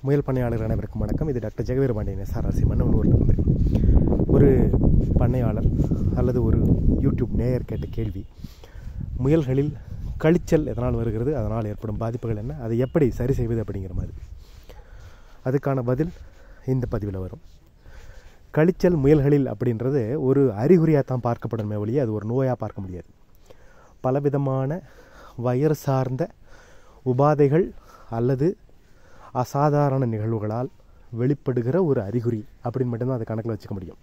முயல் பண்ணையாளர் அனைவருக்கும் வணக்கம் இது டாக்டர் ஜெகவீர பாண்டியன் எஸ்ஆர்ஆர்சி மன்னவனூர்லேருந்து ஒரு பண்ணையாளர் அல்லது ஒரு யூடியூப் நேயர் கேட்ட கேள்வி முயல்களில் கழிச்சல் எதனால் வருகிறது அதனால் ஏற்படும் பாதிப்புகள் என்ன அதை எப்படி சரி செய்வது அப்படிங்கிற மாதிரி அதுக்கான பதில் இந்த பதிவில் வரும் கழிச்சல் முயல்களில் அப்படின்றது ஒரு அறிகுறியாக தான் பார்க்கப்படணுமே ஒழிய அது ஒரு நோயாக பார்க்க முடியாது பலவிதமான வயிறு சார்ந்த உபாதைகள் அல்லது அசாதாரண நிகழ்வுகளால் வெளிப்படுகிற ஒரு அறிகுறி அப்படின்னு மட்டும்தான் அதை கணக்கில் வச்சுக்க முடியும்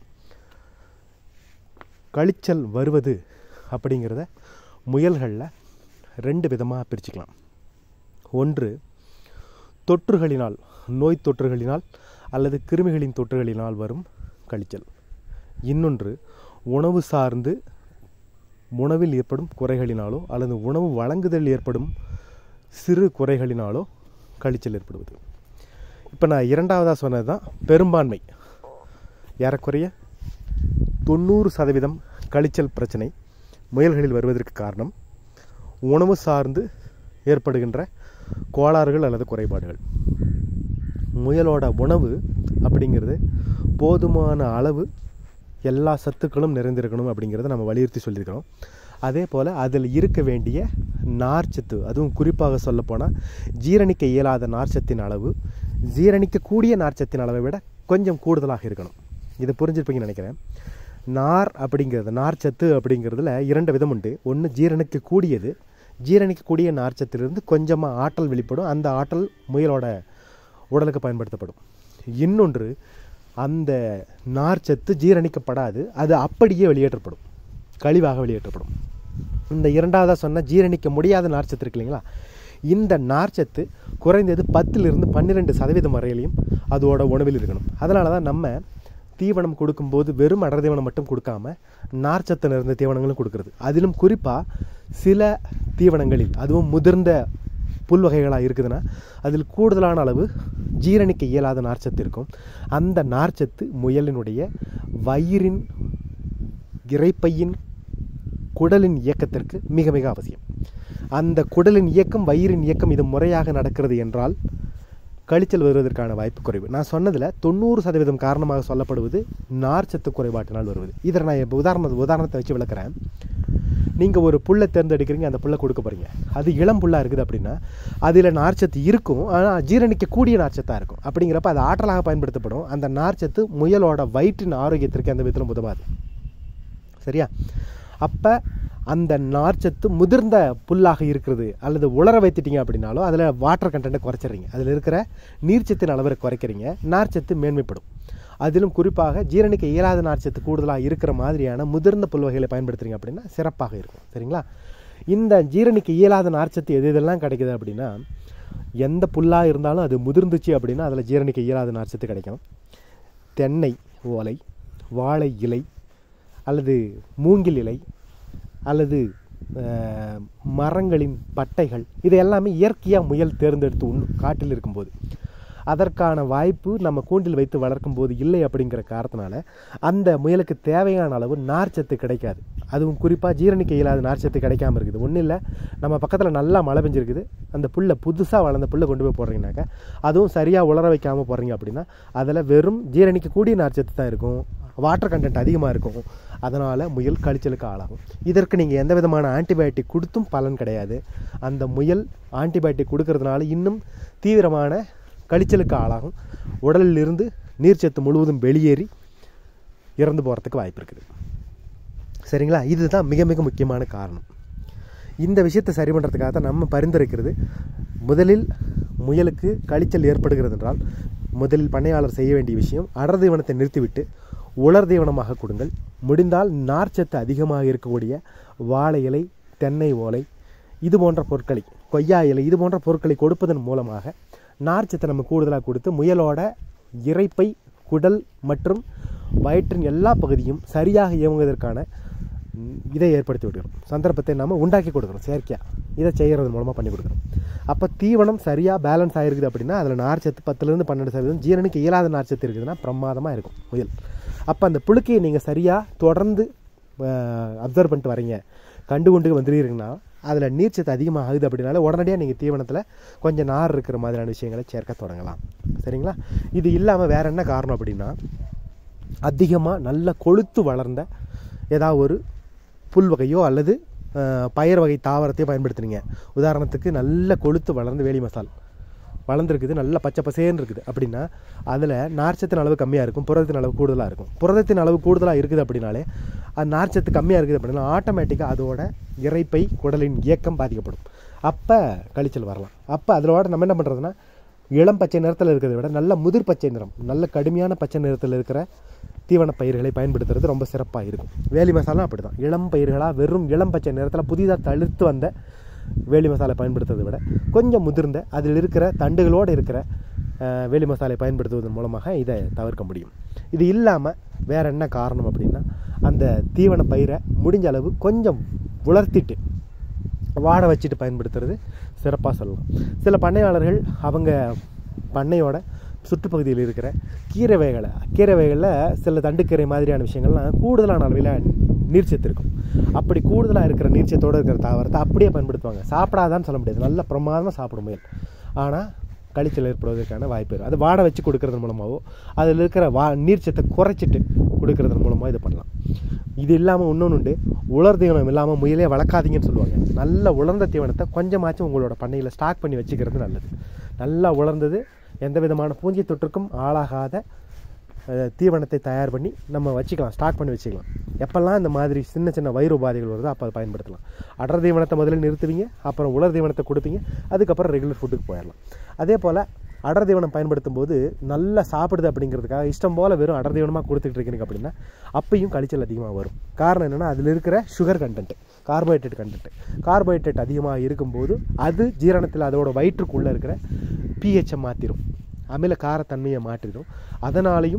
கழிச்சல் வருவது அப்படிங்கிறத முயல்களில் ரெண்டு விதமாக பிரிச்சுக்கலாம் ஒன்று தொற்றுகளினால் நோய் தொற்றுகளினால் அல்லது கிருமிகளின் தொற்றுகளினால் வரும் கழிச்சல் இன்னொன்று உணவு சார்ந்து உணவில் ஏற்படும் குறைகளினாலோ அல்லது உணவு வழங்குதல் ஏற்படும் சிறு குறைகளினாலோ கழிச்சல் ஏற்படுவது இப்போ நான் இரண்டாவதாக சொன்னது தான் பெரும்பான்மை ஏறக்குறைய தொண்ணூறு சதவீதம் கழிச்சல் பிரச்சனை முயல்களில் வருவதற்கு காரணம் உணவு சார்ந்து ஏற்படுகின்ற கோளாறுகள் அல்லது குறைபாடுகள் முயலோட உணவு அப்படிங்கிறது போதுமான அளவு எல்லா சத்துக்களும் நிறைந்திருக்கணும் அப்படிங்கிறத நம்ம வலியுறுத்தி சொல்லியிருக்கிறோம் அதே போல் அதில் இருக்க வேண்டிய நார்ச்சத்து அதுவும் குறிப்பாக சொல்லப்போனால் ஜீரணிக்க இயலாத நார்ச்சத்தின் அளவு ஜீரணிக்கக்கூடிய நார்ச்சத்தின் அளவை விட கொஞ்சம் கூடுதலாக இருக்கணும் இதை புரிஞ்சிருப்பீங்கன்னு நினைக்கிறேன் நார் அப்படிங்கிறது நார்ச்சத்து அப்படிங்கிறதுல இரண்டு விதம் உண்டு ஒன்று ஜீரணிக்கக்கூடியது ஜீரணிக்கக்கூடிய நார்ச்சத்திலிருந்து கொஞ்சமாக ஆற்றல் வெளிப்படும் அந்த ஆற்றல் முயலோட உடலுக்கு பயன்படுத்தப்படும் இன்னொன்று அந்த நார்ச்சத்து ஜீரணிக்கப்படாது அது அப்படியே வெளியேற்றப்படும் கழிவாக வெளியேற்றப்படும் இந்த இரண்டாவதாக சொன்ன ஜீரணிக்க முடியாத நார்ச்சத்து இருக்கு இல்லைங்களா இந்த நார்ச்சத்து குறைந்தது பத்திலிருந்து பன்னிரெண்டு சதவீதம் வரையிலையும் அதோட உணவில் இருக்கணும் அதனால தான் நம்ம தீவனம் கொடுக்கும்போது வெறும் அடர் தீவனம் மட்டும் கொடுக்காம நார்ச்சத்து நிறைந்த தீவனங்களும் கொடுக்கறது அதிலும் குறிப்பாக சில தீவனங்களில் அதுவும் முதிர்ந்த புல் வகைகளாக இருக்குதுன்னா அதில் கூடுதலான அளவு ஜீரணிக்க இயலாத நார்ச்சத்து இருக்கும் அந்த நார்ச்சத்து முயலினுடைய வயிறின் இறைப்பையின் குடலின் இயக்கத்திற்கு மிக மிக அவசியம் அந்த குடலின் இயக்கம் வயிறின் இயக்கம் இது முறையாக நடக்கிறது என்றால் கழிச்சல் வருவதற்கான வாய்ப்பு குறைவு நான் சொன்னதில் தொண்ணூறு சதவீதம் காரணமாக சொல்லப்படுவது நார்ச்சத்து குறைபாட்டினால் வருவது இதை நான் இப்போ உதாரண உதாரணத்தை வச்சு விளக்குறேன் நீங்கள் ஒரு புல்லை தேர்ந்தெடுக்கிறீங்க அந்த புல்லை கொடுக்க போகிறீங்க அது இளம் புல்லாக இருக்குது அப்படின்னா அதில் நார்ச்சத்து இருக்கும் ஆனால் ஜீரணிக்கக்கூடிய நார்ச்சத்தாக இருக்கும் அப்படிங்கிறப்ப அது ஆற்றலாக பயன்படுத்தப்படும் அந்த நார்ச்சத்து முயலோட வயிற்றின் ஆரோக்கியத்திற்கு அந்த விதத்திலும் உதவாது சரியா அப்போ அந்த நார்ச்சத்து முதிர்ந்த புல்லாக இருக்கிறது அல்லது உலர வைத்துட்டீங்க அப்படின்னாலும் அதில் வாட்டர் கண்டென்ட்டை குறைச்சிடுறீங்க அதில் இருக்கிற நீர்ச்சத்தின் அளவை குறைக்கிறீங்க நார்ச்சத்து மேன்மைப்படும் அதிலும் குறிப்பாக ஜீரணிக்க இயலாத நார்ச்சத்து கூடுதலாக இருக்கிற மாதிரியான முதிர்ந்த புல் வகைகளை பயன்படுத்துறீங்க அப்படின்னா சிறப்பாக இருக்கும் சரிங்களா இந்த ஜீரணிக்க இயலாத நார்ச்சத்து எது இதெல்லாம் கிடைக்குது அப்படின்னா எந்த புல்லாக இருந்தாலும் அது முதிர்ந்துச்சு அப்படின்னா அதில் ஜீரணிக்க இயலாத நார்ச்சத்து கிடைக்கும் தென்னை ஓலை வாழை இலை அல்லது மூங்கில் இலை அல்லது மரங்களின் பட்டைகள் இது எல்லாமே இயற்கையாக முயல் தேர்ந்தெடுத்து உண் காட்டில் இருக்கும்போது அதற்கான வாய்ப்பு நம்ம கூண்டில் வைத்து வளர்க்கும் போது இல்லை அப்படிங்கிற காரணத்தினால அந்த முயலுக்கு தேவையான அளவு நார்ச்சத்து கிடைக்காது அதுவும் குறிப்பாக ஜீரணிக்க இயலாத நார்ச்சத்து கிடைக்காம இருக்குது ஒன்றும் இல்லை நம்ம பக்கத்தில் நல்லா மழை பெஞ்சிருக்குது அந்த புல்லை புதுசாக வளர்ந்த புல்லை கொண்டு போய் போடுறீங்கனாக்கா அதுவும் சரியாக உலர வைக்காமல் போடுறீங்க அப்படின்னா அதில் வெறும் ஜீரணிக்கக்கூடிய நார்ச்சத்து தான் இருக்கும் வாட்டர் கண்டென்ட் அதிகமாக இருக்கும் அதனால் முயல் கழிச்சலுக்கு ஆளாகும் இதற்கு நீங்கள் எந்த விதமான ஆன்டிபயோட்டிக் கொடுத்தும் பலன் கிடையாது அந்த முயல் ஆன்டிபயோட்டிக் கொடுக்கறதுனால இன்னும் தீவிரமான கழிச்சலுக்கு ஆளாகும் உடலில் இருந்து நீர்ச்சத்து முழுவதும் வெளியேறி இறந்து போகிறதுக்கு வாய்ப்பு இருக்குது சரிங்களா இதுதான் மிக மிக முக்கியமான காரணம் இந்த விஷயத்தை சரி பண்ணுறதுக்காக தான் நம்ம பரிந்துரைக்கிறது முதலில் முயலுக்கு கழிச்சல் ஏற்படுகிறது என்றால் முதலில் பண்ணையாளர் செய்ய வேண்டிய விஷயம் அடர் தீவனத்தை நிறுத்திவிட்டு உலர் தீவனமாக கொடுங்கள் முடிந்தால் நார்ச்சத்து அதிகமாக இருக்கக்கூடிய வாழை இலை தென்னை ஓலை இது போன்ற பொருட்களை கொய்யா இலை இது போன்ற பொருட்களை கொடுப்பதன் மூலமாக நார்ச்சத்தை நம்ம கூடுதலாக கொடுத்து முயலோட இறைப்பை குடல் மற்றும் வயிற்றின் எல்லா பகுதியும் சரியாக இயங்குவதற்கான இதை ஏற்படுத்தி விடுகிறோம் சந்தர்ப்பத்தை நம்ம உண்டாக்கி கொடுக்குறோம் செயற்கையாக இதை செய்கிறது மூலமாக பண்ணி கொடுக்குறோம் அப்போ தீவனம் சரியாக பேலன்ஸ் ஆகிருக்குது அப்படின்னா அதில் நார்ச்சத்து பத்துலேருந்து பன்னெண்டு சதவீதம் ஜீரணிக்கு இயலாத நார்ச்சத்து இருக்குதுன்னா பிரமாதமாக இருக்கும் முயல் அப்போ அந்த புழுக்கையை நீங்கள் சரியாக தொடர்ந்து அப்சர்வ் பண்ணிட்டு வரீங்க கண்டு கொண்டு வந்துடுறீங்கன்னா அதில் நீர்ச்சத்து அதிகமாக ஆகுது அப்படின்னால உடனடியாக நீங்கள் தீவனத்தில் கொஞ்சம் நார் இருக்கிற மாதிரியான விஷயங்களை சேர்க்க தொடங்கலாம் சரிங்களா இது இல்லாமல் வேற என்ன காரணம் அப்படின்னா அதிகமாக நல்ல கொழுத்து வளர்ந்த ஏதாவது ஒரு புல் வகையோ அல்லது அஹ், பயிர் வகை தாவரத்தையோ பயன்படுத்துனீங்க உதாரணத்துக்கு நல்ல கொழுத்து வளர்ந்த வேலி மசால் வளர்ந்துருக்குது நல்ல பச்சை பசேன்னு இருக்குது அப்படின்னா அதில் நார்ச்சத்தின் அளவு கம்மியாக இருக்கும் புரதத்தின் அளவு கூடுதலாக இருக்கும் புரதத்தின் அளவு கூடுதலாக இருக்குது அப்படின்னாலே அது நார்ச்சத்து கம்மியாக இருக்குது அப்படின்னா ஆட்டோமேட்டிக்காக அதோட இறைப்பை குடலின் இயக்கம் பாதிக்கப்படும் அப்போ கழிச்சல் வரலாம் அப்போ அதோட நம்ம என்ன பண்ணுறதுன்னா இளம் பச்சை நிறத்தில் இருக்கிறத விட நல்ல முதிர் பச்சை நிறம் நல்ல கடுமையான பச்சை நிறத்தில் இருக்கிற தீவன பயிர்களை பயன்படுத்துறது ரொம்ப சிறப்பாக இருக்கும் வேலி மசாலா அப்படி தான் இளம் பயிர்களாக வெறும் இளம் பச்சை நிறத்தில் புதிதாக தளிர்த்து வந்த வேலி மசாலா பயன்படுத்துறதை விட கொஞ்சம் முதிர்ந்த அதில் இருக்கிற தண்டுகளோடு இருக்கிற அஹ், வேலி மசாலை பயன்படுத்துவதன் மூலமாக இதை தவிர்க்க முடியும் இது இல்லாமல் வேற என்ன காரணம் அப்படின்னா அந்த தீவன பயிரை முடிஞ்ச அளவு கொஞ்சம் உலர்த்திட்டு வாட வச்சுட்டு பயன்படுத்துறது சிறப்பாக சொல்லலாம் சில பண்ணையாளர்கள் அவங்க பண்ணையோட சுற்றுப்பகுதியில் இருக்கிற கீரை வகைகளை கீரை வகைகளில் சில தண்டுக்கீரை மாதிரியான விஷயங்கள்லாம் கூடுதலான அளவில் நீர்ச்சத்து இருக்கும் அப்படி கூடுதலாக இருக்கிற நீர்ச்சத்தோடு இருக்கிற தாவரத்தை அப்படியே பயன்படுத்துவாங்க சாப்பிடாதான்னு சொல்ல முடியாது நல்ல பிரமாதமாக சாப்பிடும் முயல் ஆனால் கழிச்சல் ஏற்படுவதற்கான வாய்ப்பு இருக்கும் அது வாட வச்சு கொடுக்கறது மூலமாகவோ அதில் இருக்கிற வா நீர்ச்சத்தை குறைச்சிட்டு கொடுக்கறது மூலமாக இதை பண்ணலாம் இது இல்லாமல் இன்னொன்று உண்டு உலர் தீவனம் இல்லாமல் முயலே வளர்க்காதீங்கன்னு சொல்லுவாங்க நல்ல உலர்ந்த தீவனத்தை கொஞ்சமாச்சும் உங்களோட பண்ணையில் ஸ்டாக் பண்ணி வச்சுக்கிறது நல்லது நல்லா உலர்ந்தது எந்த விதமான பூஞ்சி தொற்றுக்கும் ஆளாகாத அஹ், தீவனத்தை தயார் பண்ணி நம்ம வச்சுக்கலாம் ஸ்டாக் பண்ணி வச்சுக்கலாம் எப்பெல்லாம் இந்த மாதிரி சின்ன சின்ன வயிறு உபாதைகள் வருதோ அப்போ அதை பயன்படுத்தலாம் அடர் தீவனத்தை முதல்ல நிறுத்துவீங்க அப்புறம் உலர் தீவனத்தை கொடுப்பீங்க அதுக்கப்புறம் ரெகுலர் ஃபுட்டுக்கு போயிடலாம் அதே போல் அடர் தீவனம் பயன்படுத்தும் போது நல்லா சாப்பிடுது அப்படிங்கிறதுக்காக இஷ்டம் போல் வெறும் அடர் தீவனமாக கொடுத்துட்டு இருக்கீங்க அப்படின்னா அப்பயும் கழிச்சல் அதிகமாக வரும் காரணம் என்னென்னா அதில் இருக்கிற sugar content carbohydrate content carbohydrate அதிகமாக இருக்கும்போது அது ஜீரணத்தில் அதோட வயிற்றுக்குள்ளே இருக்கிற பிஹெச்சை மாற்றிடும் அமில காரத்தன்மையை மாற்றிடும் அதனாலையும்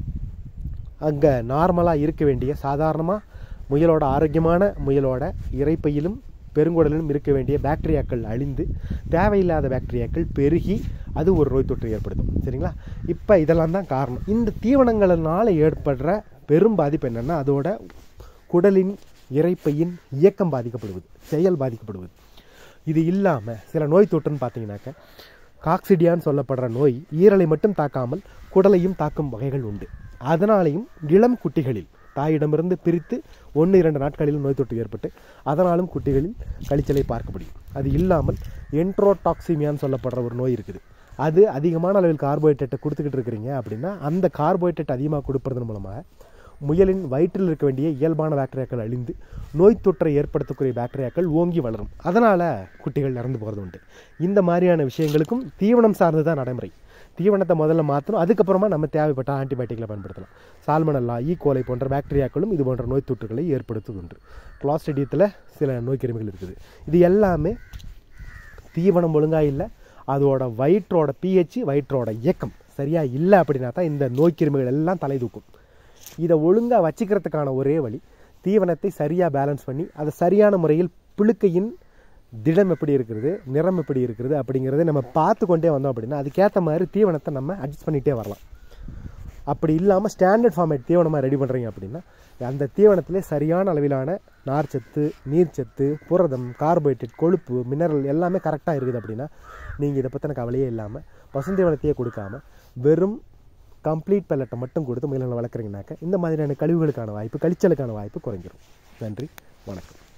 அங்கே நார்மலாக இருக்க வேண்டிய சாதாரணமாக முயலோட ஆரோக்கியமான முயலோட இறைப்பையிலும் பெருங்குடலிலும் இருக்க வேண்டிய பாக்டீரியாக்கள் அழிந்து தேவையில்லாத பாக்டீரியாக்கள் பெருகி அது ஒரு நோய் தொற்று ஏற்படுத்தும் சரிங்களா இப்போ இதெல்லாம் தான் காரணம் இந்த தீவனங்களினால ஏற்படுற பெரும் பாதிப்பு என்னென்னா அதோட குடலின் இறைப்பையின் இயக்கம் பாதிக்கப்படுவது செயல் பாதிக்கப்படுவது இது இல்லாமல் சில நோய் தொற்றுன்னு பார்த்தீங்கன்னாக்க காக்சிடியான்னு சொல்லப்படுற நோய் ஈரலை மட்டும் தாக்காமல் குடலையும் தாக்கும் வகைகள் உண்டு அதனாலேயும் இளம் குட்டிகளில் தாயிடமிருந்து பிரித்து ஒன்று இரண்டு நாட்களில் நோய் தொற்று ஏற்பட்டு அதனாலும் குட்டிகளில் கழிச்சலை பார்க்க முடியும் அது இல்லாமல் என்ட்ரோடாக்சிமியான்னு சொல்லப்படுற ஒரு நோய் இருக்குது அது அதிகமான அளவில் கார்போஹைட்ரேட்டை கொடுத்துக்கிட்டு இருக்கிறீங்க அப்படின்னா அந்த கார்போஹைட்ரேட் அதிகமாக கொடுப்பதன் மூலமாக முயலின் வயிற்றில் இருக்க வேண்டிய இயல்பான பாக்டீரியாக்கள் அழிந்து நோய் தொற்றை ஏற்படுத்தக்கூடிய பாக்டீரியாக்கள் ஓங்கி வளரும் அதனால் குட்டிகள் இறந்து போகிறது உண்டு இந்த மாதிரியான விஷயங்களுக்கும் தீவனம் சார்ந்து தான் நடைமுறை தீவனத்தை முதல்ல மாற்றணும் அதுக்கப்புறமா நம்ம தேவைப்பட்ட ஆன்டிபயோட்டிக்களை பயன்படுத்தலாம் சால்மனல்லா ஈ கோலை போன்ற பாக்டீரியாக்களும் இது போன்ற நோய் தொற்றுகளை ஏற்படுத்துவதுண்டு கிளாஸ்டடியத்தில் சில நோய் கிருமிகள் இருக்குது இது எல்லாமே தீவனம் ஒழுங்காக இல்லை அதோட வயிற்றோட பிஹெச் வயிற்றோட இயக்கம் சரியாக இல்லை அப்படின்னா தான் இந்த நோய் கிருமிகள் எல்லாம் தலை தூக்கும் இதை ஒழுங்காக வச்சுக்கிறதுக்கான ஒரே வழி தீவனத்தை சரியாக பேலன்ஸ் பண்ணி அதை சரியான முறையில் புழுக்கையின் திடம் எப்படி இருக்கிறது நிறம் எப்படி இருக்கிறது அப்படிங்கிறத நம்ம பார்த்து கொண்டே வந்தோம் அப்படின்னா அதுக்கேற்ற மாதிரி தீவனத்தை நம்ம அட்ஜஸ்ட் பண்ணிகிட்டே வரலாம் அப்படி இல்லாமல் ஸ்டாண்டர்ட் ஃபார்மேட் தீவனமாக ரெடி பண்ணுறீங்க அப்படின்னா அந்த தீவனத்திலே சரியான அளவிலான நார்ச்சத்து நீர்ச்சத்து புரதம் கார்போஹைட்ரேட் கொழுப்பு மினரல் எல்லாமே கரெக்டாக இருக்குது அப்படின்னா நீங்கள் இதை பற்றின கவலையே இல்லாமல் பசுந்தீவனத்தையே கொடுக்காம வெறும் கம்ப்ளீட் பெல்லட்டை மட்டும் கொடுத்து முயல்களை வளர்க்குறீங்கனாக்க இந்த மாதிரியான கழிவுகளுக்கான வாய்ப்பு கழிச்சலுக்கான வாய்ப்பு குறைஞ்சிரும் நன்றி வணக்கம்